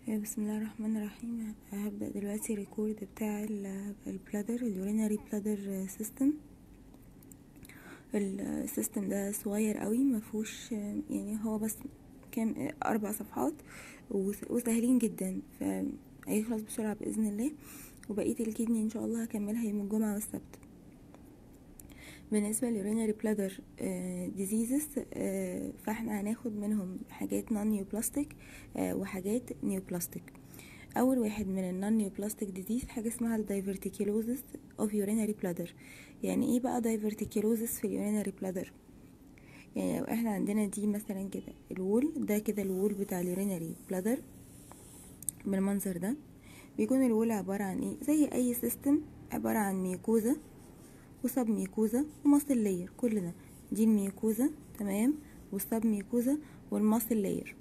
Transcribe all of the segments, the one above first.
بسم الله الرحمن الرحيم هبدأ دلوقتي ريكورد بتاع البلادر اليورينري بلادر سيستم السيستم ده صغير قوي مفهوش يعني هو بس كام اربع صفحات وسهلين جدا فهيخلص بسرعة بإذن الله وبقية الكدني ان شاء الله هكملها يوم الجمعة والسبت بالنسبة لليورينري بلادر ديزيزز فاحنا هناخد منهم حاجات نون نيوبلاستيك وحاجات نيوبلاستيك اول واحد من النون نيوبلاستيك ديزيز حاجة اسمها الدايفرتيكيلوزس اوف يورينري بلادر يعني ايه بقى دايفرتيكيلوزس في اليورينري بلادر يعني لو احنا عندنا دي مثلا كده الوول ده كده الوول بتاع اليورينري بلادر بالمنظر ده بيكون الوول عبارة عن ايه زي اي سيستم عبارة عن ميكوزا وسب ميكوزا وماسل لاير كل ده دي الميكوزا تمام والسب ميكوزا والماسل لاير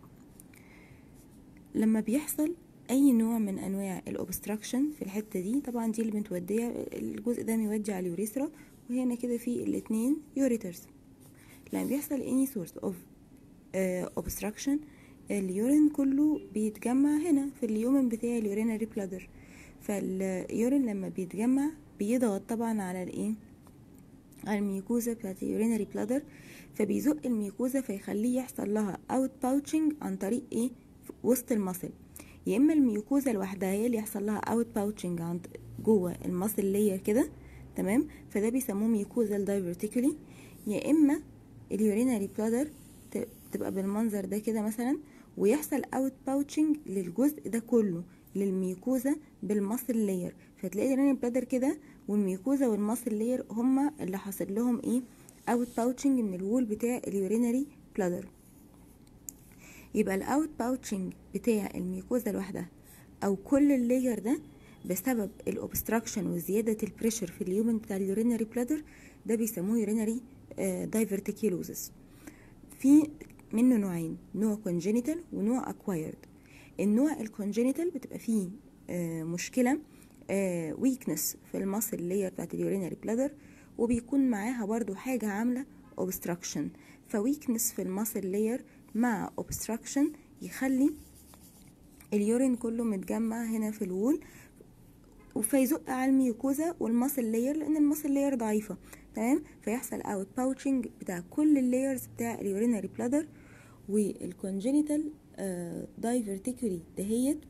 لما بيحصل اي نوع من انواع الاوبستراكشن في الحته دي طبعا دي اللي متوديه الجزء ده ميودي على اليوريثرا وهنا كده في الاتنين يوريترز لما بيحصل any source of uh, obstruction اليورين كله بيتجمع هنا في اليومن بتاع اليورينري بلادر فاليورين لما بيتجمع بيضغط طبعا على الايه على الميوكوزا بتاعت اليورينري بلادر فبيزق الميوكوزا فيخليه يحصل لها اوت باوتشنج عن طريق ايه وسط المصل يا اما الميوكوزا لوحدها هي اللي يحصل لها اوت باوتشنج عن جوه المصل لاير كده تمام فده بيسموه ميوكوزا دايفرتيكولي يا اما اليورينري بلادر تبقى بالمنظر ده كده مثلا ويحصل اوت باوتشنج للجزء ده كله للميوكوزا بالمصل لاير فتلاقي اليورينري بلادر كده والميوكوزا والماسل لاير هما اللي حاصل لهم ايه اوت باوتشنج من الوول بتاع اليورينري بلادر يبقى الاوت باوتشنج بتاع الميوكوزا لوحدها او كل اللاير ده بسبب الاوبستراكشن وزياده البريشر في اليومن بتاع اليورينري بلادر ده بيسموه يورينري دايفرتيكيلوزس في منه نوعين نوع كونجينيتال ونوع اكوايرد النوع الكونجينيتال بتبقى فيه آه مشكله ويكنس في المصل اللي بتاعت اليورينري بلادر وبيكون معاها برضو حاجة عاملة obstruction فويكنس في المصل لاير مع obstruction يخلي اليورين كله متجمع هنا في الوول فيزق على الميوكوزا والمصل لاير لان المصل لاير ضعيفة تمام فيحصل اوت باوتشنج بتاع كل اللايرز بتاع اليورينري بلادر والكونجينيتال دايفرتيكولي دهيت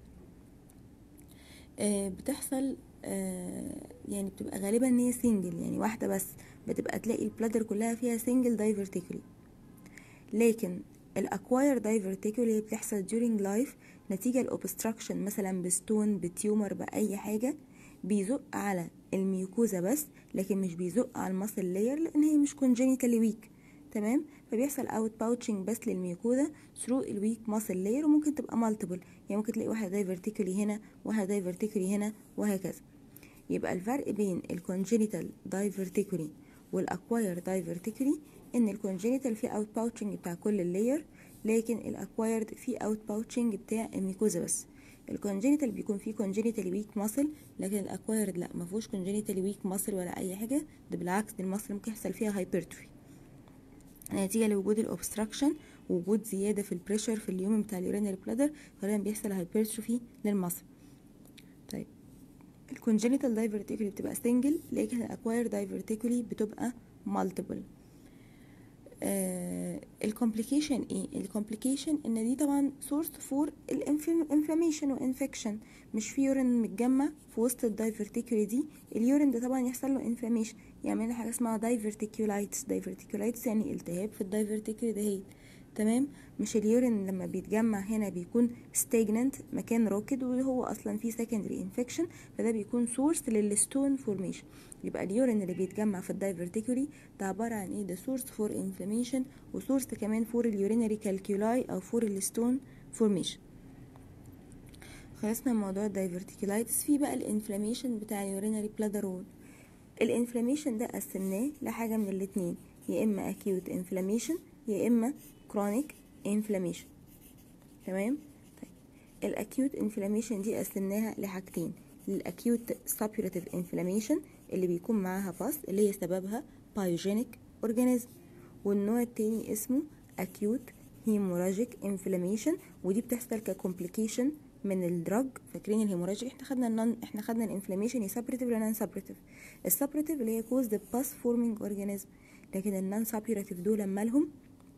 آه بتحصل آه يعني بتبقى غالبا ان هي سنجل يعني واحدة بس بتبقى تلاقي البلادر كلها فيها سنجل دايفرتيكولي لكن الاكواير دايفرتيكولي بتحصل during life نتيجة الاوبستراكشن مثلا بستون بتيومر بأي حاجة بيزق على الميوكوزا بس لكن مش بيزق على المصل لاير لان هي مش كونجينيتالي ويك تمام فبيحصل اوت باوتشنج بس للميوكوزا ثرو الويك ماسل لاير وممكن تبقى مالتيبل يعني ممكن تلاقي واحده دايفرتيكولي هنا واحده دايفرتيكولي هنا وهكذا يبقى الفرق بين الكونجينيتال دايفرتيكولي والاكواير دايفرتيكولي ان الكونجينيتال فيه اوت باوتشنج بتاع كل اللاير لكن الاكوايرد فيه اوت باوتشنج بتاع الميوكوزا بس الكونجينيتال بيكون فيه كونجينيتال ويك ماسل لكن الاكوايرد لا ما فيهوش كونجينيتال ويك ماسل ولا اي حاجه ده بالعكس دي الماسل ممكن يحصل فيها هايبرتروفي نتيجة لوجود الاوبستراكشن وجود زيادة في البريشر في اليوم بتاع اليورينري بلادر غالبا بيحصل هايبرتروفي للمصل طيب الكونجينيتال دايفرتيكولي بتبقى سنجل لكن الاكواير دايفرتيكولي بتبقى مالتيبل آه الكومبليكيشن ايه الكومبليكيشن ان دي طبعا سورس فور الانفلاميشن وانفكشن مش في يورين متجمع في وسط الدايفرتيكولي دي اليورين ده طبعا يحصل له انفلاميشن يعمل حاجه اسمها دايفرتيكولايتس دايفرتيكولايتس يعني التهاب في الدايفرتيكولي دهيت تمام مش اليورين لما بيتجمع هنا بيكون ستيجننت مكان راكد وهو اصلا فيه سكندري انفكشن فده بيكون سورس للستون فورميشن يبقى اليورين اللي بيتجمع في الدايفرتيكولي ده عباره عن ايه ده سورس فور انفلاميشن وسورس كمان فور اليورينري كالكولاي او فور الستون فورميشن خلصنا من موضوع الدايفرتيكولايتس في بقى الانفلاميشن بتاع اليورينري بلادر وول الانفلاميشن ده قسمناه لحاجه من الاتنين يا اما اكيوت انفلاميشن يا اما كرونيك انفلاميشن تمام طيب الاكيوت انفلاميشن دي قسمناها لحاجتين للاكيوت سابيوريتيف انفلاميشن اللي بيكون معاها باس اللي هي سببها بايوجينيك اورجانيزم والنوع التاني اسمه acute hemorrhagic inflammation ودي بتحصل ككومبليكيشن من الدراج فاكرين الهيموراجيك احنا خدنا النون احنا خدنا الانفلاميشن يا سابريتيف ولا نون سابريتيف السابريتيف اللي هي كوز ذا باس فورمينج اورجانيزم لكن النون سابريتيف دول مالهم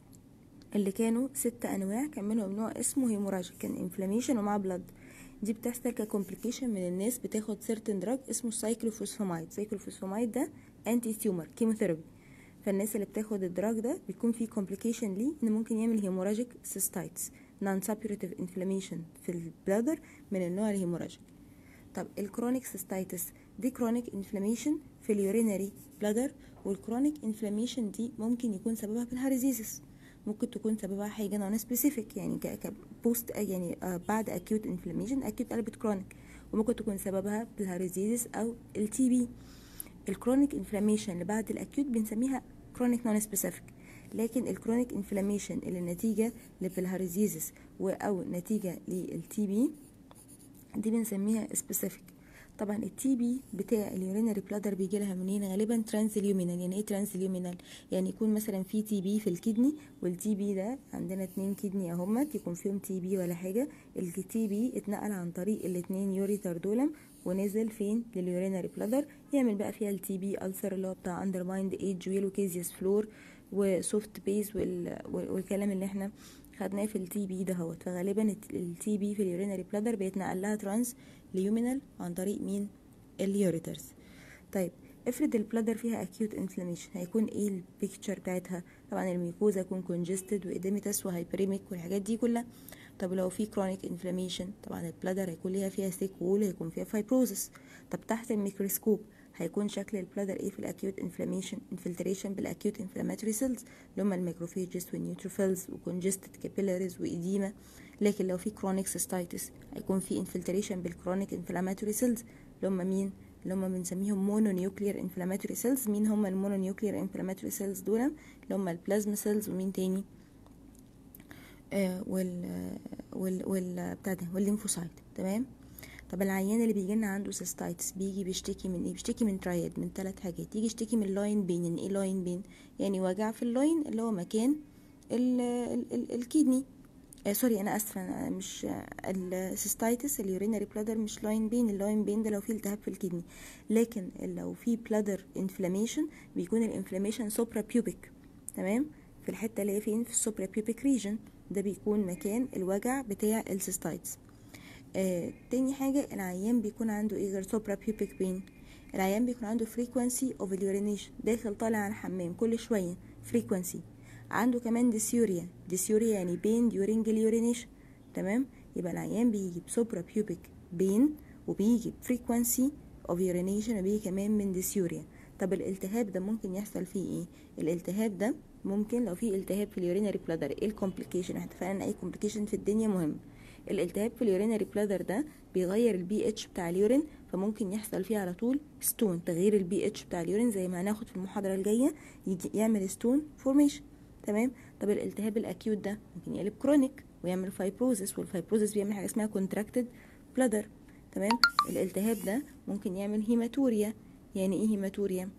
اللي كانوا ست انواع كان منهم نوع اسمه هيموراجيك كان انفلاميشن ومع بلاد دي بتحصل ككومبليكيشن من الناس بتاخد سيرتن دراج اسمه سايكلوفوسفامايد سايكلوفوسفامايد ده انتي تيومر كيموثيرابي فالناس اللي بتاخد الدراج ده بيكون في كومبليكيشن ليه ان ممكن يعمل هيموراجيك سيستايتس نون سابيوريتيف انفلاميشن في البلادر من النوع الهيموراجيك طب الكرونيك سيستايتس دي كرونيك انفلاميشن في اليورينري بلادر والكرونيك انفلاميشن دي ممكن يكون سببها بالهاريزيزس ممكن تكون سببها حاجه نون سبيسيفيك يعني بوست يعني آه بعد اكيوت انفلاميشن اكيوت قلبت كرونيك وممكن تكون سببها بالهاريزيزس او التي بي الكرونيك انفلاميشن اللي بعد الاكيوت بنسميها كرونيك نون سبيسيفيك لكن الكرونيك انفلاميشن اللي نتيجه للبلهارزيزس او نتيجه للتي بي دي بنسميها سبيسيفيك طبعا التي بي بتاع اليورينري بلادر بيجي لها منين غالبا ترانسليومينال يعني ايه ترانسليومينال يعني يكون مثلا في تي بي في الكدني والتي بي ده عندنا اتنين كدني اهمت يكون فيهم تي بي ولا حاجه التي بي اتنقل عن طريق الاتنين يوريتر دولم ونزل فين لليورينري بلادر يعمل بقى فيها التي بي ألسر اللي هو بتاع اندرمايند ايج ويلوكيزيوس فلور وسوفت بيز والكلام اللي احنا خدناه في التي بي دهوت فغالبا التي بي في اليورينري بلادر بيتنقل لها ترانس ليومينال عن طريق مين اليوريترز طيب افرض البلادر فيها acute inflammation هيكون ايه البيكتشر بتاعتها طبعا الميكوزا يكون congested وإديمتس وهايبريميك والحاجات دي كلها طب لو في chronic inflammation طبعا البلادر هيكون ليها فيها thick wall هيكون فيها fibrosis طب تحت الميكروسكوب هيكون شكل البلادر ايه في الاكيوت انفلاميشن انفلتريشن بالاكيوت انفلاماتوري سيلز اللي هم الميكروفيجز والنيوتروفيلز وكونجستد كابيلاريز وإديمة لكن لو في كرونيك سيستايتس هيكون في انفلتريشن بالكرونيك انفلاماتوري سيلز اللي هم مين اللي هم بنسميهم مونو نيوكليير انفلاماتوري سيلز مين هم المونو نيوكليير انفلاماتوري سيلز دول اللي هم البلازما سيلز ومين تاني آه وال وال وال بتاع ده والليمفوسايت تمام طب العيان اللي بيجي لنا عنده سيستايتس بيجي بيشتكي من ايه بيشتكي من ترايد من ثلاث حاجات يجي يشتكي من لاين بين يعني ايه لاين بين يعني وجع في اللاين اللي هو مكان ال ال ال الكيدني آه سوري انا اسفه أنا مش السيستايتس اليورينري بلادر مش لاين بين اللاين بين ده لو في التهاب في الكدني لكن لو في بلادر انفلاميشن بيكون الانفلاميشن سوبرا بيوبيك تمام في الحته اللي هي فين في السوبرا بيوبيك ريجن ده بيكون مكان الوجع بتاع السيستايتس آه تاني حاجة العيان بيكون عنده ايه غير سوبرا بيوبيك بين العيان بيكون عنده frequency of urination داخل طالع على الحمام كل شوية frequency عنده كمان ديسيوريا ديسيوريا يعني بين during اليورينيشن تمام يبقى العيان بيجي بسوبرا بيوبيك بين وبيجي frequency of urination وبيجي كمان من ديسيوريا طب الالتهاب ده ممكن يحصل فيه ايه الالتهاب ده ممكن لو في التهاب في اليورينري بلادر ايه الكومبليكيشن احنا اتفقنا ان اي كومبليكيشن في الدنيا مهم الالتهاب في اليورينري بلادر ده بيغير البي اتش بتاع اليورين فممكن يحصل فيه على طول ستون تغيير البي اتش بتاع اليورين زي ما هناخد في المحاضره الجايه يجي يعمل ستون فورميشن تمام طب الالتهاب الاكيوت ده ممكن يقلب كرونيك ويعمل فايبروزس والفايبروزس بيعمل حاجه اسمها كونتراكتد بلادر تمام الالتهاب ده ممكن يعمل هيماتوريا يعني ايه هيماتوريا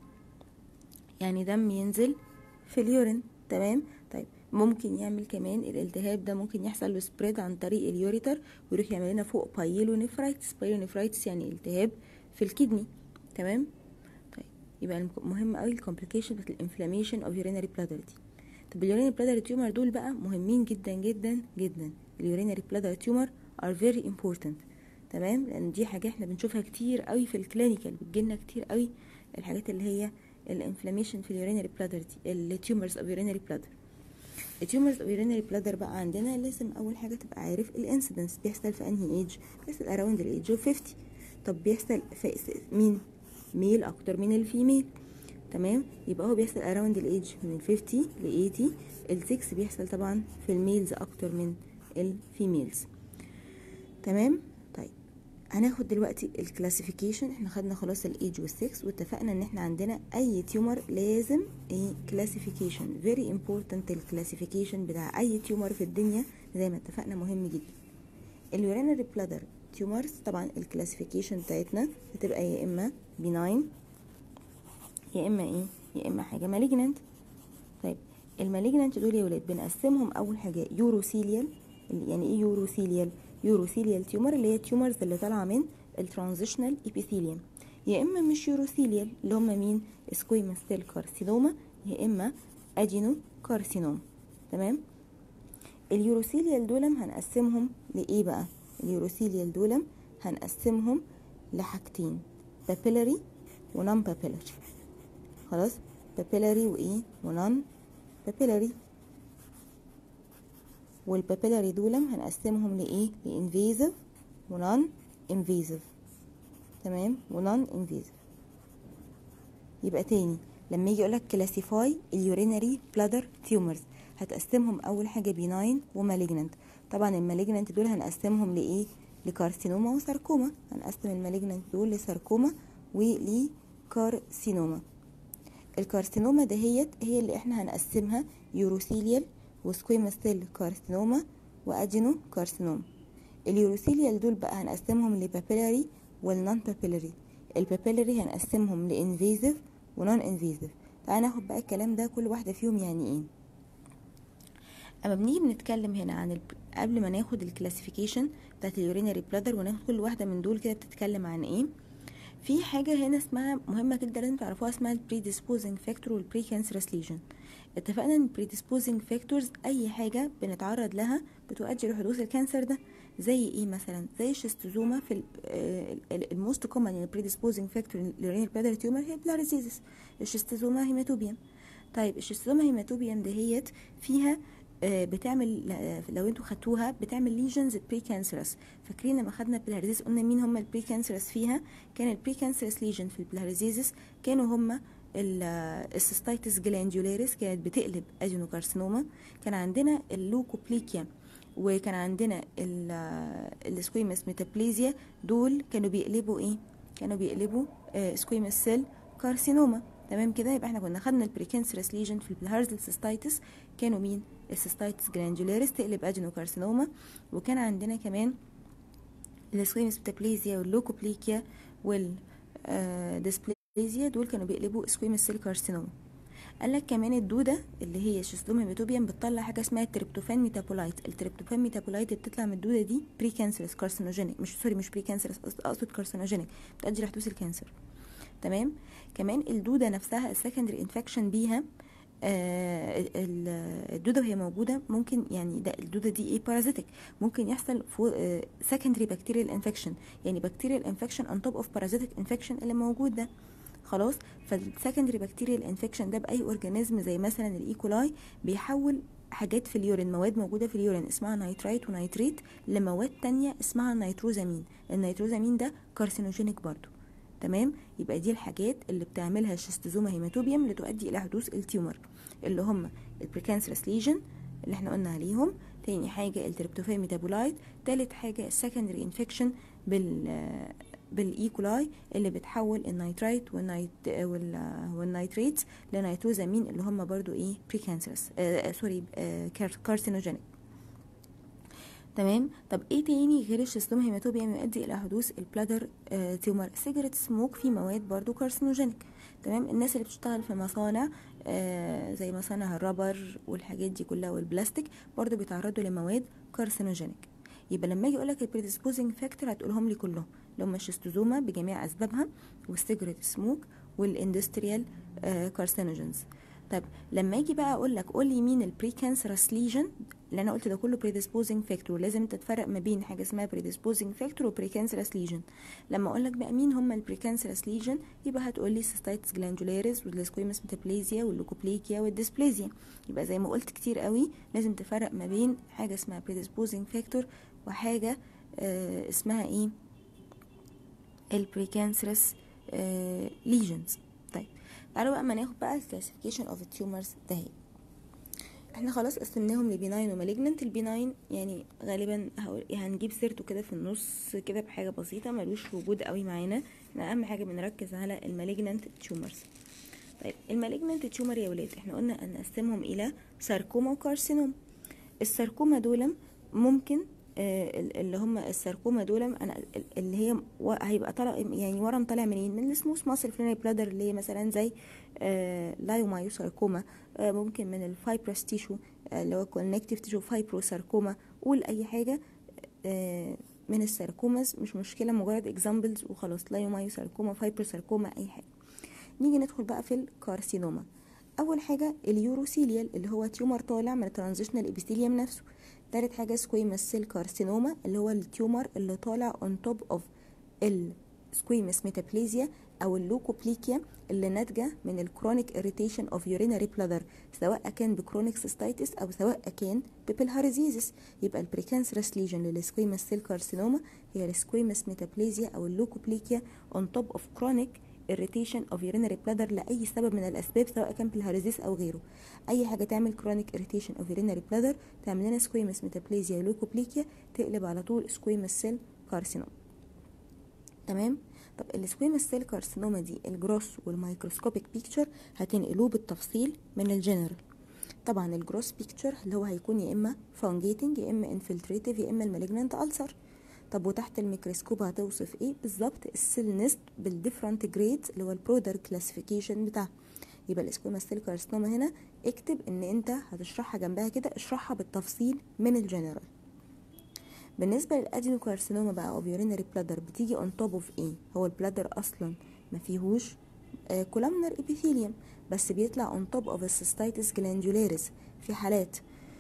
يعني دم ينزل في اليورين تمام طيب ممكن يعمل كمان الالتهاب ده ممكن يحصل له سبريد عن طريق اليوريتر ويروح يعمل لنا فوق بايلونيفرايتس بايلونيفرايتس يعني التهاب في الكدني تمام طيب يبقى مهم قوي الكومبليكيشن بتاعت الانفلاميشن اوف يورينري بلادر دي طب اليورينري بلادر تيومر دول بقى مهمين جدا جدا جدا اليورينري بلادر تيومر ار فيري امبورتنت تمام لان دي حاجه احنا بنشوفها كتير قوي في الكلينيكال بتجيلنا كتير قوي الحاجات اللي هي الانفلاميشن في اليورينري بلادر دي التيومرز اوف يورينري بلادر التيومرز اوف يورينري بلادر بقى عندنا لازم اول حاجه تبقى عارف الانسيدنس بيحصل في انهي ايج بيحصل اراوند الايج اوف 50 طب بيحصل في مين ميل اكتر من الفيميل تمام يبقى هو بيحصل اراوند الايج من 50 ل 80 ال6 بيحصل طبعا في الميلز اكتر من الفيميلز تمام طيب هناخد دلوقتي الكلاسيفيكيشن احنا خدنا خلاص الايج والسكس واتفقنا ان احنا عندنا اي تيومر لازم ايه كلاسيفيكيشن فيري امبورتنت الكلاسيفيكيشن بتاع اي تيومر في الدنيا زي ما اتفقنا مهم جدا اليورينري بلادر تيومرز طبعا الكلاسيفيكيشن بتاعتنا هتبقى يا اما بناين يا اما ايه يا اما حاجه مالجنانت طيب المالجنانت دول يا ولاد بنقسمهم اول حاجه يوروثيليال يعني ايه يوروثيليال يوروثيليال تيومر اللي هي التيومرز اللي طالعه من الترانزيشنال ابيثيليوم يا اما مش يوروثيليال اللي هم مين سكويموس سيل كارسينوما يا اما ادينو كارسينوما تمام اليوروثيليال دولم هنقسمهم لايه بقى اليوروثيليال دولم هنقسمهم لحاجتين بابيلاري ونون بابيلاري خلاص بابيلاري وايه ونون بابيلاري والبابيلاري دولم هنقسمهم لايه لانفيزيف ونون انفيزيف تمام ونون انفيزيف يبقى تاني لما يجي يقولك كلاسيفاي اليورينري بلادر تيومرز هتقسمهم اول حاجه بيناين ومالجننت طبعا المالجننت دول هنقسمهم لايه لكارسينوما وساركوما هنقسم المالجننت دول لساركوما ولكارسينوما الكارسينوما دهيت هي اللي احنا هنقسمها يوروثيليال وسكويموس سيل كارسينوما وادينو كارسينوما اليوروثيليال دول بقى هنقسمهم لبابيلاري والنون بابيلاري البابيلاري هنقسمهم لانفيزيف ونون انفيزيف تعالى ناخد بقى الكلام ده كل واحده فيهم يعني ايه اما بنيجي بنتكلم هنا عن ال... قبل ما ناخد الكلاسيفيكيشن بتاعت اليورينري بلادر وناخد كل واحده من دول كده بتتكلم عن ايه في حاجه هنا اسمها مهمه جدا لازم تعرفوها اسمها البريديسبوزنج فاكتور والبري كانسرس ليجن اتفقنا ان البريديسبوزنج فاكتورز اي حاجه بنتعرض لها بتؤدي لحدوث الكانسر ده زي ايه مثلا زي الشستوزوما في الموست كومن يعني البريديسبوزنج فاكتور لليورينري بلادر تيومر هي بلاريزيزس الشستوزوما هيماتوبيوم طيب الشستوزوما هيماتوبيوم دهيت فيها بتعمل لو انتوا خدتوها بتعمل ليجنز بري كانسرس فاكرين لما خدنا بلاريزيس قلنا مين هم البري كانسرس فيها كان البري كانسرس ليجن في البلاريزيزس كانوا هم السيستايتس جلانديولاريس كانت بتقلب ادينوكارسينوما كان عندنا اللوكوبليكيا وكان عندنا السكويمس ميتابليزيا دول كانوا بيقلبوا ايه كانوا بيقلبوا سكويمس سيل كارسينوما تمام كده يبقى احنا كنا خدنا البريكانسرس ليجن في الهارزل سيستايتس كانوا مين السيستايتس جلاندولاريس تقلب ادينوكارسينوما وكان عندنا كمان السكويمس ميتابليزيا واللوكوبليكيا والديسبليزيا دول كانوا بيقلبوا سكويمس سيل كارسينوما قال لك كمان الدوده اللي هي شيستوم هيماتوبيان بتطلع حاجه اسمها التريبتوفان ميتابولايت التريبتوفان ميتابولايت اللي بتطلع من الدوده دي بري كانسرس كارسينوجينيك مش سوري مش بري كانسرس اقصد كارسينوجينيك بتؤدي لحدوث الكانسر تمام كمان الدوده نفسها السكندري انفكشن بيها آه الدوده وهي موجوده ممكن يعني ده الدوده دي ايه بارازيتك ممكن يحصل سكندري بكتيريال انفكشن يعني بكتيريال انفكشن اون توب اوف بارازيتك انفكشن اللي موجود ده خلاص فالسكندري بكتيريال انفكشن ده باي اورجانيزم زي مثلا الايكولاي بيحول حاجات في اليورين مواد موجوده في اليورين اسمها نيترايت ونيتريت لمواد تانية اسمها نيتروزامين النيتروزامين ده كارسينوجينيك برضو تمام يبقى دي الحاجات اللي بتعملها الشستوزوما هيماتوبيوم اللي تؤدي الى حدوث التيومر اللي هم البريكانسرس ليجن اللي احنا قلنا عليهم تاني حاجة التريبتوفان ميتابولايت تالت حاجة السكندري انفكشن بال بالايكولاي اللي بتحول النيترايت والنيت والنيتريتس لنيتروزامين اللي هم برضو ايه بريكانسرس آه سوري آه كارسينوجينيك تمام طب ايه تاني غير الشستوم هيماتوبيوم يؤدي الى حدوث البلادر آه تيومر سيجرت سموك في مواد برضو كارسينوجينيك تمام الناس اللي بتشتغل في مصانع آه زي مصانع الربر والحاجات دي كلها والبلاستيك برضو بيتعرضوا لمواد كارسينوجينيك يبقى لما اجي اقول لك البريديسبوزنج فاكتور هتقولهم لي كلهم اللي هم الشستوزوما بجميع اسبابها والسيجرت سموك والاندستريال آه كارسينوجينز طب لما اجي بقى اقول لك قول لي مين البري كانسرس ليجن اللي انا قلت ده كله بريديسبوزنج فاكتور لازم انت تفرق ما بين حاجه اسمها بريديسبوزنج فاكتور وبري كانسرس ليجن لما اقول لك بقى مين هم البري كانسرس ليجن يبقى هتقول لي سيستايتس جلاندولاريس والسكويمس ميتابليزيا واللوكوبليكيا والديسبليزيا يبقى زي ما قلت كتير قوي لازم تفرق ما بين حاجه اسمها بريديسبوزنج فاكتور وحاجه آه اسمها ايه البريكانسرس ليجنز طيب تعالوا بقى اما ناخد بقى الكلاسيفيكيشن اوف التيومرز ده هي احنا خلاص قسمناهم لبيناين ومالجننت البيناين يعني غالبا هنجيب سيرته كده في النص كده بحاجه بسيطه ملوش وجود قوي معانا احنا اهم حاجه بنركز على المالجننت تيومرز طيب المالجننت تيومر يا ولاد احنا قلنا ان نقسمهم الى ساركوما وكارسينوم الساركوما دول ممكن اللي هم الساركوما دول انا اللي هي هيبقى طالع يعني ورم طالع منين من السموث ماسل فلينري بلادر اللي هي مثلا زي لايومايو ساركوما ممكن من الفايبرس تيشو اللي هو كونكتيف تيشو فايبرو ساركوما قول اي حاجه آه، من الساركوماز مش مشكله مجرد اكزامبلز وخلاص لايومايو ساركوما فايبر ساركوما اي حاجه نيجي ندخل بقى في الكارسينوما اول حاجه اليوروسيليال اللي هو تيومر طالع من الترانزيشنال ابيثيليوم نفسه تالت حاجه سكويمس سيل كارسينوما اللي هو التيومر اللي طالع اون توب اوف السكويمس ميتابليزيا او اللوكوبليكيا اللي ناتجه من الكرونيك اريتيشن اوف يورينري بلادر سواء كان بكرونيك سيستايتس او سواء كان ببلهارزيزس يبقى البريكانسرس ليجن للسكويمس سيل كارسينوما هي السكويمس ميتابليزيا او اللوكوبليكيا اون توب اوف كرونيك irritation of urinary bladder لأي سبب من الأسباب سواء كان بالهارزيس أو غيره أي حاجة تعمل chronic irritation of urinary bladder تعمل لنا squamous metaplasia leukoplakia تقلب على طول squamous cell carcinoma تمام طب السكويمس سيل كارسينوما دي الجروس والمايكروسكوبيك بيكتشر هتنقلوه بالتفصيل من الجنرال طبعا الجروس بيكتشر اللي هو هيكون يا اما فانجيتنج يا اما انفلتريتيف يا اما المالجنانت ألسر طب وتحت الميكروسكوب هتوصف ايه بالظبط السيل نست بالديفرنت جريدز اللي هو البرودر كلاسيفيكيشن بتاعها يبقى الاسكويما سيل كارسينوما هنا اكتب ان انت هتشرحها جنبها كده اشرحها بالتفصيل من الجنرال بالنسبه للادينوكارسينوما بقى او يورينري بلادر بتيجي اون توب اوف ايه هو البلادر اصلا ما فيهوش كولامنر ابيثيليوم بس بيطلع اون توب اوف السيستايتس جلاندولاريس في حالات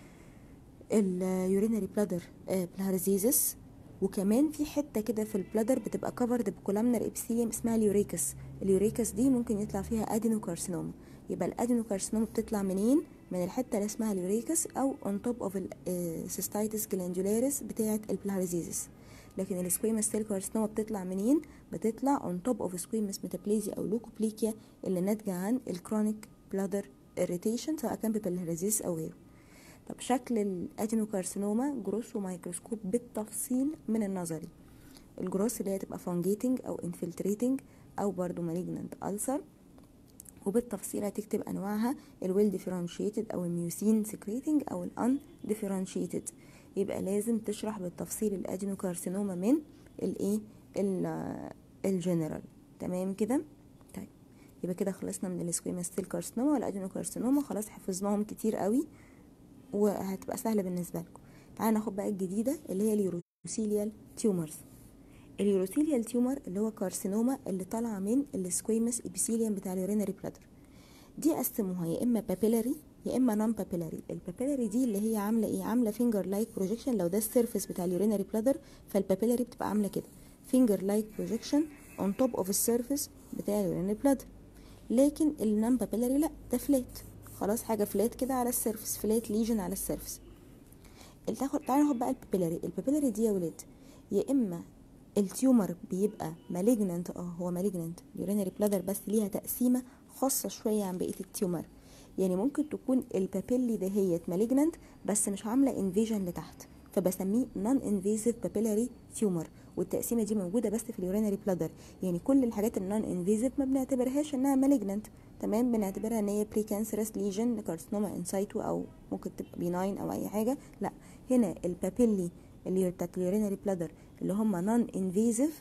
اليورينري بلادر بلهارزيزس وكمان في حته كده في البلادر بتبقى كفرد بكولامنر ابيثيليوم اسمها اليوريكس اليوريكس دي ممكن يطلع فيها ادينوكارسينوما يبقى الادينوكارسينوما بتطلع منين من الحته اللي اسمها اليوريكس او اون توب اوف السيستايتس جلاندولاريس بتاعه البلهارزيزس لكن السكويمس سيل كارسينوما بتطلع منين بتطلع اون توب اوف سكويمس ميتابليزيا او لوكوبليكيا اللي ناتجه عن الكرونيك بلادر اريتيشن سواء كان ببلهارزيزس او غيره طب شكل الادينوكارسينوما جروس ومايكروسكوب بالتفصيل من النظري الجروس اللي هي تبقى فانجيتنج او انفلتريتنج او برضو مالجنانت ألسر وبالتفصيل هتكتب انواعها الويل ديفرنشيتد او الميوسين سكريتنج او الان ديفرنشيتد يبقى لازم تشرح بالتفصيل الادينوكارسينوما من الايه الجنرال تمام كده طيب يبقى كده خلصنا من السكويمس سيل كارسينوما والادينوكارسينوما خلاص حفظناهم كتير قوي وهتبقى سهله بالنسبه لكم تعالى ناخد بقى الجديده اللي هي اليوروسيليال تيومرز اليوروثيليال تيومر اللي هو كارسينوما اللي طالعه من السكويمس ابيثيليوم بتاع اليورينري بلادر دي قسموها يا اما بابيلاري يا اما نون بابيلاري البابيلاري دي اللي هي عامله ايه عامله فينجر لايك بروجيكشن لو ده السيرفيس بتاع اليورينري بلادر فالبابيلاري بتبقى عامله كده فينجر لايك بروجيكشن اون توب اوف السيرفيس بتاع اليورينري بلادر لكن النون بابيلاري لا ده فلات خلاص حاجه فلات كده على السيرفيس فلات ليجن على السيرفيس تاخد تعالى ناخد بقى البابيلاري البابيلاري دي يا ولاد يا اما التيومر بيبقى مالجننت اه هو مالجننت يورينري بلادر بس ليها تقسيمه خاصه شويه عن بقيه التيومر يعني ممكن تكون البابيلي دهيت مالجننت بس مش عامله انفيجن لتحت فبسميه نون انفيزيف بابيلاري تيومر والتقسيمه دي موجوده بس في اليورينري بلادر يعني كل الحاجات النون انفيزيف ما بنعتبرهاش انها مالجننت تمام بنعتبرها ان هي بري كانسرس ليجن كارسينوما انسايتو او ممكن تبقى بيناين او اي حاجه لا هنا البابيلي اللي بتاعت اليورينري بلادر اللي هم نون انفيزيف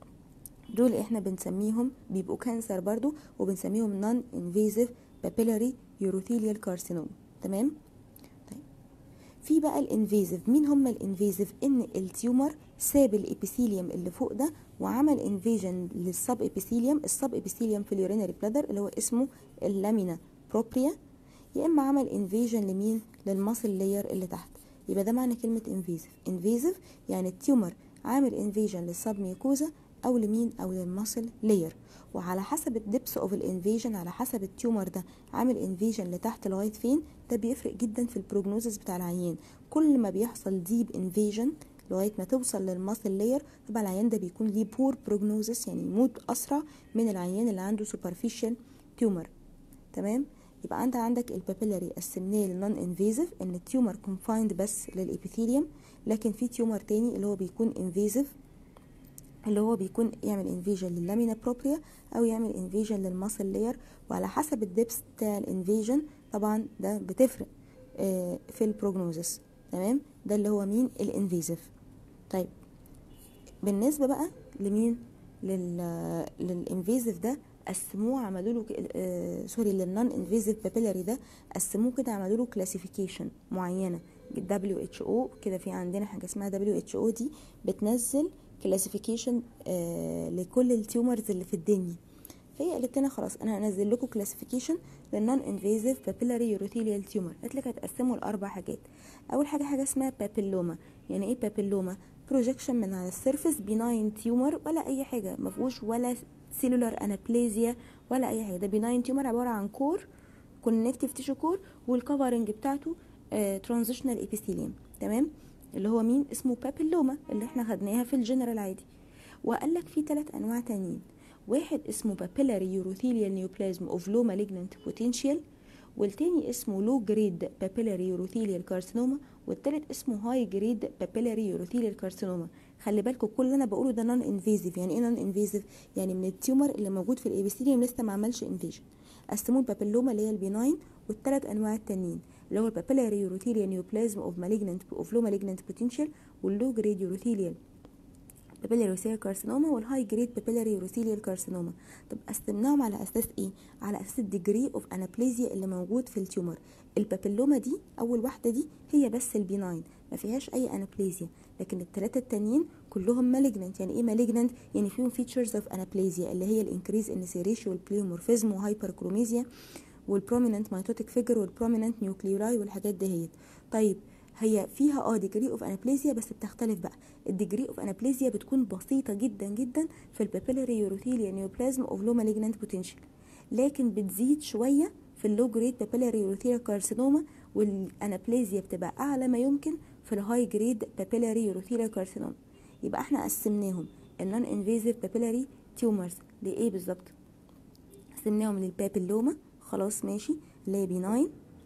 دول احنا بنسميهم بيبقوا كانسر برضو وبنسميهم نون انفيزيف بابيلاري يوروثيليال كارسينوما تمام طيب في بقى الانفيزيف مين هم الانفيزيف ان التيومر ساب الابيثيليوم اللي فوق ده وعمل انفيجن للسب ابيثيليوم السب ابيثيليوم في اليورينري بلادر اللي هو اسمه اللامينا بروبريا يا اما عمل انفيجن لمين للماسل لاير اللي تحت يبقى ده معنى كلمة انفيزيف انفيزيف يعني التيومر عامل انفيجن للسب ميوكوزا او لمين او للماسل لاير وعلى حسب الدبس اوف الانفيجن على حسب التيومر ده عامل انفيجن لتحت لغايه فين ده بيفرق جدا في البروجنوزس بتاع العيان كل ما بيحصل ديب انفيجن لغايه ما توصل للماسل لاير طبعا العيان ده بيكون ليه بور بروجنوزس يعني يموت اسرع من العيان اللي عنده سوبرفيشال تيومر تمام يبقى انت عندك البابيلاري قسمناه للنون انفيزيف ان التيومر كونفايند بس للابيثيليوم لكن في تيومر تاني اللي هو بيكون انفيزيف اللي هو بيكون يعمل انفيجن لللامينا بروبريا او يعمل انفيجن للماسل لاير وعلى حسب الدبس بتاع الانفيجن طبعا ده بتفرق في البروجنوزس تمام ده اللي هو مين الانفيزيف طيب بالنسبه بقى لمين لل للانفيزيف ده قسموه عملوا له آه سوري للنون انفيزيف بابيلاري ده قسموه كده عملوا له كلاسيفيكيشن معينه دبليو اتش او كده في عندنا حاجه اسمها دبليو اتش او دي بتنزل كلاسيفيكيشن آه لكل التيومرز اللي في الدنيا فهي قالت لنا خلاص انا هنزل لكم كلاسيفيكيشن للنون انفيزيف بابيلاري يوروثيليال تيومر قالت لك هتقسموا لاربع حاجات اول حاجه حاجه اسمها بابيلوما يعني ايه بابيلوما بروجكشن من على السيرفيس بيناين تيومر ولا اي حاجه ما فيهوش ولا سيلولار انابليزيا ولا اي حاجه ده بيناين تيومر عباره عن كور كونكتيف تيشو كور والكفرنج بتاعته ترانزيشنال uh, ابيثيليوم تمام اللي هو مين اسمه بابيلوما اللي احنا خدناها في الجنرال عادي وقال لك في ثلاث انواع تانيين واحد اسمه بابيلاري يوروثيليال نيوبلازم اوف لو مالجننت بوتنشال والتاني اسمه لو جريد بابيلاري يوروثيليال كارسينوما والتالت اسمه هاي جريد بابيلاري يوروثيليال كارسينوما خلي بالكم كل اللي انا بقوله ده نون انفيزيف يعني ايه نون انفيزيف يعني من التيومر اللي موجود في الابيثيليوم لسه ما عملش انفيجن قسموه البابيلوما اللي هي البيناين والثلاث انواع التانيين اللي هو البابيلاري يوروثيليال نيوبلازم اوف مالجننت اوف لو مالجننت بوتنشال واللو جريد يوروثيليال بابيلاري يوروثيليال كارسينوما والهاي جريد بابيلاري يوروثيليال كارسينوما طب قسمناهم على اساس ايه على اساس الديجري اوف انابليزيا اللي موجود في التيومر البابيلوما دي اول واحده دي هي بس البيناين ما فيهاش اي انابليزيا لكن الثلاثه التانيين كلهم مالجننت يعني ايه مالجننت يعني فيهم فيتشرز اوف انابليزيا اللي هي الانكريز ان سيريشيو والبليومورفيزم وهايبركروميزيا والبروميننت مايتوتيك فيجر والبروميننت نيوكليوراي والحاجات دهيت طيب هي فيها اه ديجري اوف انابليزيا بس بتختلف بقى الديجري اوف انابليزيا بتكون بسيطه جدا جدا في البابيلاري يوروثيليا نيوبلازم اوف لو مالجننت بوتنشال لكن بتزيد شويه في اللو جريد بابيلاري يوروثيليا كارسينوما والانابليزيا بتبقى اعلى ما يمكن في الهاي جريد بابيلاري يوروثيليا كارسينوما يبقى احنا قسمناهم النون انفيزيف بابيلاري تيومرز لايه بالظبط قسمناهم للبابيلوما خلاص ماشي اللي هي بيناين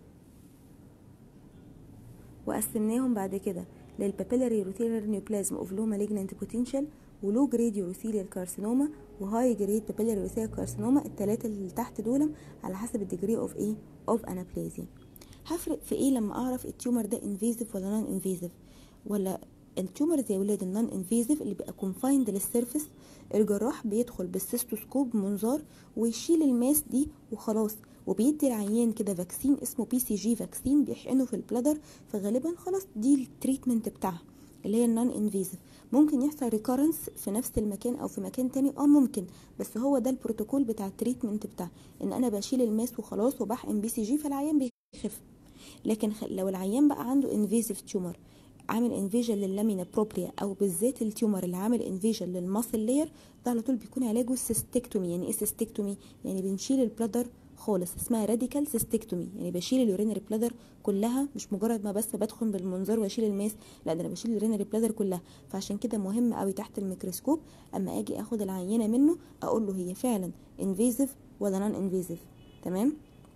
وقسمناهم بعد كده للبابيلاري يوروثيليال نيوبلازم اوف لو مالجننت بوتنشال ولو جريد يوروثيليال كارسينوما وهاي جريد بابيلاري يوروثيليال كارسينوما الثلاثه اللي تحت دول على حسب الديجري اوف ايه اوف انابليزيا هفرق في ايه لما اعرف التيومر ده انفيزيف ولا نون انفيزيف ولا التيومرز يا ولاد النون انفيزيف اللي بيبقى كونفايند للسيرفيس الجراح بيدخل بالسيستوسكوب منظار ويشيل الماس دي وخلاص وبيدي العيان كده فاكسين اسمه بي سي جي فاكسين بيحقنه في البلادر فغالبا خلاص دي التريتمنت بتاعها اللي هي النون انفيزيف ممكن يحصل ريكارنس في نفس المكان او في مكان تاني اه ممكن بس هو ده البروتوكول بتاع التريتمنت بتاع ان انا بشيل الماس وخلاص وبحقن بي سي جي فالعيان بيخف لكن لو العيان بقى عنده انفيزيف تيومر عامل انفيجن لللامينا بروبريا او بالذات التيومر اللي عامل انفيجن للماسل لير ده على طول بيكون علاجه سيستكتومي يعني ايه سيستكتومي يعني بنشيل البلادر خالص اسمها راديكال سيستكتومي يعني بشيل اليورينري بلادر كلها مش مجرد ما بس بدخل بالمنظار واشيل الماس لا ده انا بشيل اليورينري بلادر كلها فعشان كده مهم قوي تحت الميكروسكوب اما اجي اخد العينه منه اقول له هي فعلا انفيزيف ولا نون انفيزيف تمام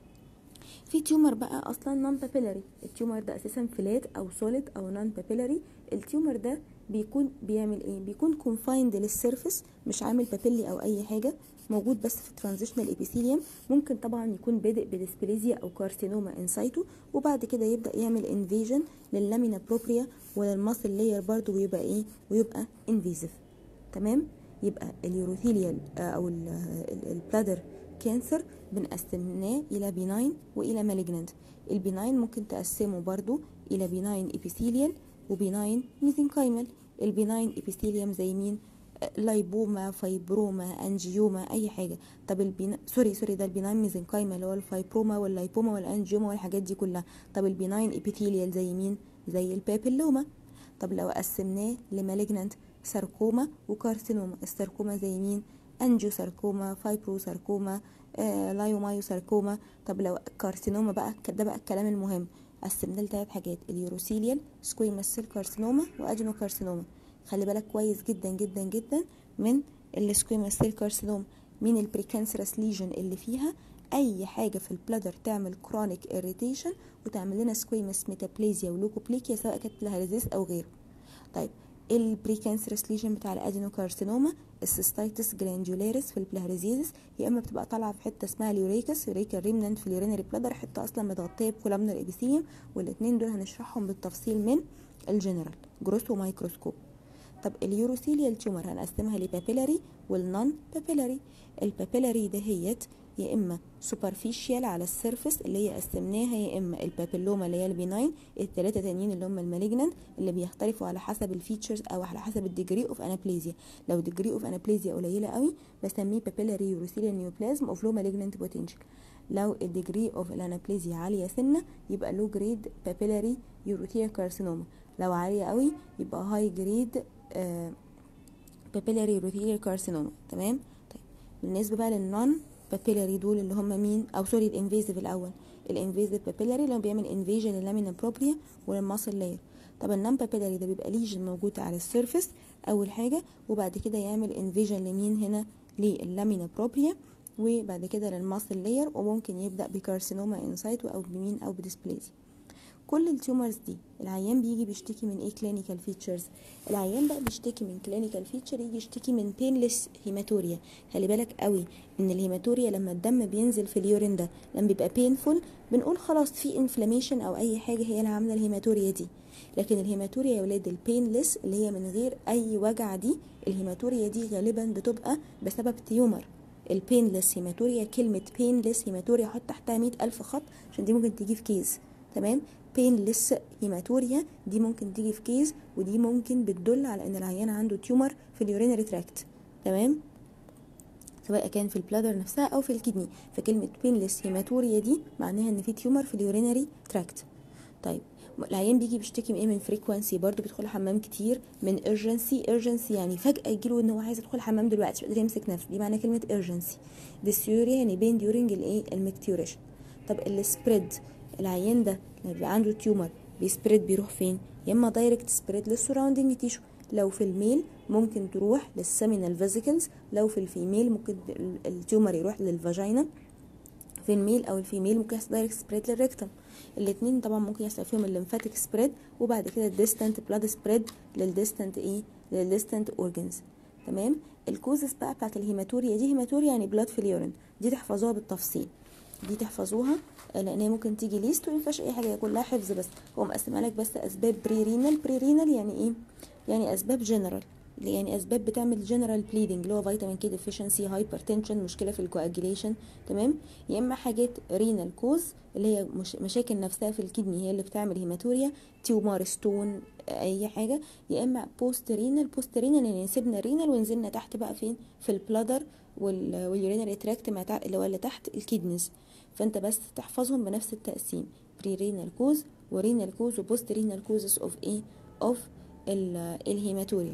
في تيومر بقى اصلا نون بابيلاري التيومر ده اساسا فلات او سوليد او نون بابيلاري التيومر ده بيكون بيعمل ايه بيكون كونفايند للسيرفيس مش عامل بابيلي او اي حاجه موجود بس في ترانزيشنال ايبيثيليوم ممكن طبعا يكون بادئ بديسبليزيا او كارسينوما انسايتو وبعد كده يبدا يعمل انفيجن لللامينا بروبريا وللماسل لاير برضو ويبقى ايه ويبقى انفيزيف تمام يبقى اليوروثيليال او البلادر كانسر بنقسمناه الى بيناين والى مالجننت البيناين ممكن تقسمه برضو الى بيناين ابيثيليال وبيناين ميزنكايمال البيناين ابيثيليوم زي مين لايبوما فايبروما انجيوما اي حاجه طب البينا سوري سوري ده البيناين ميزنكايما اللي هو الفايبروما واللايبوما والانجيوما والحاجات دي كلها طب البيناين ابيثيليال زي مين زي البابيلوما طب لو قسمناه لمالجننت ساركوما وكارسينوما الساركوما زي مين انجيو ساركوما فايبرو ساركوما آه لايومايو ساركوما طب لو كارسينوما بقى ده بقى الكلام المهم قسمناه لثلاث حاجات اليوروسيليال سكويماس سيل كارسينوما واجينو كارسينوما خلي بالك كويس جدا جدا جدا من السكويماس سيل كارسينوما من البريكانسرس ليجن اللي فيها اي حاجه في البلادر تعمل كرونيك اريتيشن وتعمل لنا سكويماس ميتابليزيا ولوكوبليكيا سواء كانت بلهارزيس او غيره طيب البريكانسرس ليجن بتاع الادينوكارسينوما السيستايتس جلاندولاريس في البلهارزيزس يا اما بتبقى طالعه في حته اسمها اليوريكس يوريكا ريمننت في اليورينري بلادر حته اصلا متغطيه بكولامنر ابيثيليوم والاثنين دول هنشرحهم بالتفصيل من الجنرال جروس ومايكروسكوب طب اليوروثيليال تيومر هنقسمها لبابيلاري والنون بابيلاري البابيلاري دهيت يا اما سوبرفيشال على السيرفس اللي هي قسمناها يا اما البابيلوما اللي هي البيناين الثلاثه تانيين اللي هم المالجنانت اللي بيختلفوا على حسب الفيتشرز او على حسب الديجري اوف انابليزيا لو الديجري اوف انابليزيا قليله قوي بسميه بابيلاري يوروثيليال نيوبلازم اوف لو مالجنانت بوتنشال لو الديجري اوف الانابليزيا عاليه سنه يبقى لو جريد بابيلاري يوروثيليال كارسينوما لو عاليه قوي يبقى هاي جريد بابيلاري يوروثيليال كارسينوما تمام طيب بالنسبه بقى للنون بابيلاري دول اللي هم مين او سوري الانفيزيف الاول الانفيزيف بابيلاري لما بيعمل انفيجن للامينا بروبريا وللماسل لاير طب النون بابيلاري ده بيبقى ليجن موجود على السيرفس اول حاجه وبعد كده يعمل انفيجن لمين هنا للامينا بروبريا وبعد كده للماسل لاير وممكن يبدا بكارسينوما انسايت او بمين او بديسبليزي كل التيومرز دي العيان بيجي بيشتكي من ايه كلينيكال فيتشرز العيان بقى بيشتكي من كلينيكال فيتشر يجي يشتكي من بينلس هيماتوريا خلي بالك قوي ان الهيماتوريا لما الدم بينزل في اليورين ده لما بيبقى بينفول بنقول خلاص في انفلاميشن او اي حاجه هي اللي عامله الهيماتوريا دي لكن الهيماتوريا يا ولاد البينلس اللي هي من غير اي وجع دي الهيماتوريا دي غالبا بتبقى بسبب تيومر البينلس هيماتوريا كلمة بينلس هيماتوريا حط تحتها مية ألف خط عشان دي ممكن تيجي في كيس تمام بينلس هيماتوريا دي ممكن تيجي في كيس ودي ممكن بتدل على ان العيان عنده تيومر في اليورينري تراكت تمام سواء كان في البلادر نفسها او في الكدني فكلمة بينلس هيماتوريا دي معناها ان في تيومر في اليورينري تراكت طيب العيان بيجي بيشتكي من ايه من فريكوانسي برضو بيدخل حمام كتير من urgency urgency يعني فجأة يجيله ان هو عايز يدخل حمام دلوقتي مش قادر يمسك نفسه دي معنى كلمة urgency dysuria يعني بين during الايه المكتيوريشن طب السبريد العيان ده لما بيبقى عنده تيومر بيسبريد بيروح فين يا اما دايركت سبريد للسراوندينج تيشو لو في الميل ممكن تروح للسيمينال فيزيكلز لو في الفيميل ممكن التيومر يروح للفاجينا في الميل او الفيميل ممكن يحصل دايركت سبريد للريكتم الاثنين طبعا ممكن يحصل فيهم الليمفاتيك سبريد وبعد كده الديستانت بلاد سبريد للديستانت ايه للديستانت اورجنز تمام الكوزس بقى بتاعت الهيماتوريا دي هيماتوريا يعني بلاد في اليورين دي تحفظوها بالتفصيل دي تحفظوها لان هي ممكن تيجي ليست وما ينفعش اي حاجه كلها حفظ بس هو مقسمها لك بس اسباب بريرينال بريرينال يعني ايه يعني اسباب جنرال يعني اسباب بتعمل جنرال بليدنج اللي هو فيتامين كي ديفيشنسي هايبرتنشن مشكله في الكواجيليشن تمام يا اما حاجات رينال كوز اللي هي مش مشاكل نفسها في الكدني هي اللي بتعمل هيماتوريا تيومار ستون اي حاجه يا اما بوست رينال بوست رينال يعني سيبنا رينال ونزلنا تحت بقى فين في البلادر واليورينري تراكت مع اللي هو اللي تحت الكدنز فانت بس تحفظهم بنفس التقسيم بري رينال كوز ورينال كوز وبوست رينال كوزز اوف ايه اوف الهيماتوريا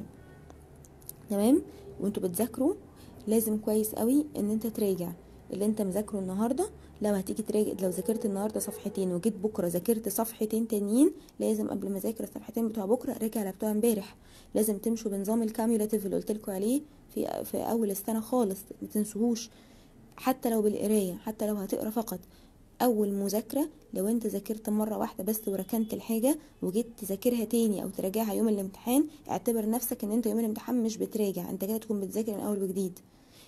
تمام وانتوا بتذاكروا لازم كويس قوي ان انت تراجع اللي انت مذاكره النهارده لو هتيجي تراجع لو ذاكرت النهارده صفحتين وجيت بكره ذاكرت صفحتين تانيين لازم قبل ما اذاكر الصفحتين بتوع بكره راجع على بتوع امبارح لازم تمشوا بنظام الكاميولاتيف اللي قلت لكم عليه في في اول السنه خالص ما تنسوهوش حتى لو بالقرايه حتى لو هتقرا فقط اول مذاكره لو انت ذاكرت مره واحده بس وركنت الحاجه وجيت تذاكرها تاني او تراجعها يوم الامتحان اعتبر نفسك ان انت يوم الامتحان مش بتراجع انت كده تكون بتذاكر من اول وجديد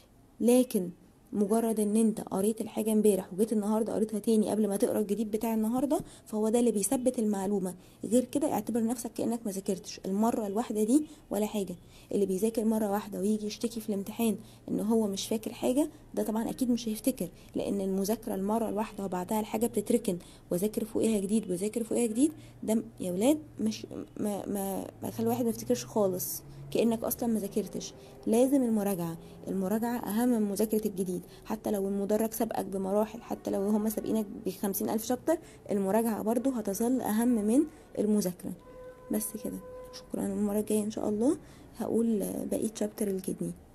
لكن مجرد ان انت قريت الحاجه امبارح وجيت النهارده قريتها تاني قبل ما تقرا الجديد بتاع النهارده فهو ده اللي بيثبت المعلومه غير كده اعتبر نفسك كانك ما ذاكرتش المره الواحده دي ولا حاجه اللي بيذاكر مره واحده ويجي يشتكي في الامتحان ان هو مش فاكر حاجه ده طبعا اكيد مش هيفتكر لان المذاكره المره الواحده وبعدها الحاجه بتتركن واذاكر فوقيها جديد واذاكر فوقيها جديد ده يا ولاد مش ما ما, ما خلي الواحد ما يفتكرش خالص كانك اصلا ما ذاكرتش لازم المراجعه المراجعه اهم من مذاكره الجديد حتى لو المدرج سبقك بمراحل حتى لو هم سابقينك بخمسين الف شابتر المراجعه برضو هتظل اهم من المذاكره بس كده شكرا المره الجايه ان شاء الله هقول بقيه شابتر الكدني